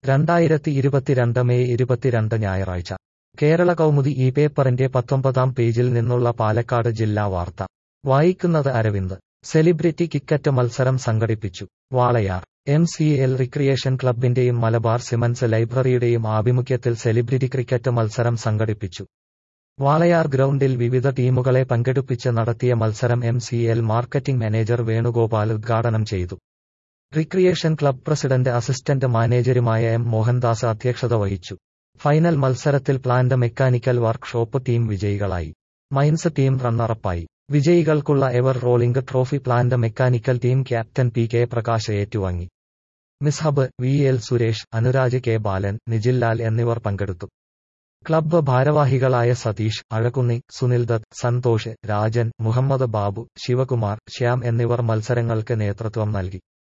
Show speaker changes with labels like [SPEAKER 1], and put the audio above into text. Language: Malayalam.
[SPEAKER 1] രണ്ടായിരത്തി ഇരുപത്തിരണ്ട് മെയ് ഇരുപത്തിരണ്ട് ഞായറാഴ്ച കേരള കൗമുദി ഈ പേപ്പറിന്റെ പത്തൊമ്പതാം പേജിൽ നിന്നുള്ള പാലക്കാട് ജില്ലാ വാർത്ത വായിക്കുന്നത് അരവിന്ദ് സെലിബ്രിറ്റി കിക്കറ്റ് മത്സരം സംഘടിപ്പിച്ചു Walayar M C L recreation ക്ലബിന്റെയും മലബാർ സിമൻസ് ലൈബ്രറിയുടെയും ആഭിമുഖ്യത്തിൽ സെലിബ്രിറ്റി ക്രിക്കറ്റ് മത്സരം സംഘടിപ്പിച്ചു വാളയാർ ഗ്രൗണ്ടിൽ വിവിധ ടീമുകളെ പങ്കെടുപ്പിച്ച് നടത്തിയ മത്സരം M C L marketing manager Venugopal ഉദ്ഘാടനം ചെയ്തു റിക്രിയേഷൻ ക്ലബ് പ്രസിഡന്റ് അസിസ്റ്റന്റ് മാനേജരുമായ എം മോഹൻദാസ് അധ്യക്ഷത വഹിച്ചു ഫൈനൽ മത്സരത്തിൽ പ്ലാന്റ് മെക്കാനിക്കൽ വർക്ക്ഷോപ്പ് ടീം വിജയികളായി മൈൻസ് ടീം റണ്ണറപ്പായി വിജയികൾക്കുള്ള ever rolling trophy plant mechanical team captain P K Prakash ഏറ്റുവാങ്ങി Mishab V L Suresh Anuraj K Balan Nijillal എന്നിവർ പങ്കെടുത്തു ക്ലബ്ബ് ഭാരവാഹികളായ സതീഷ് അഴകുന്നി സുനിൽ ദത്ത് സന്തോഷ് രാജൻ മുഹമ്മദ് ബാബു ശിവകുമാർ ശ്യാം എന്നിവർ മത്സരങ്ങൾക്ക് നേതൃത്വം നൽകി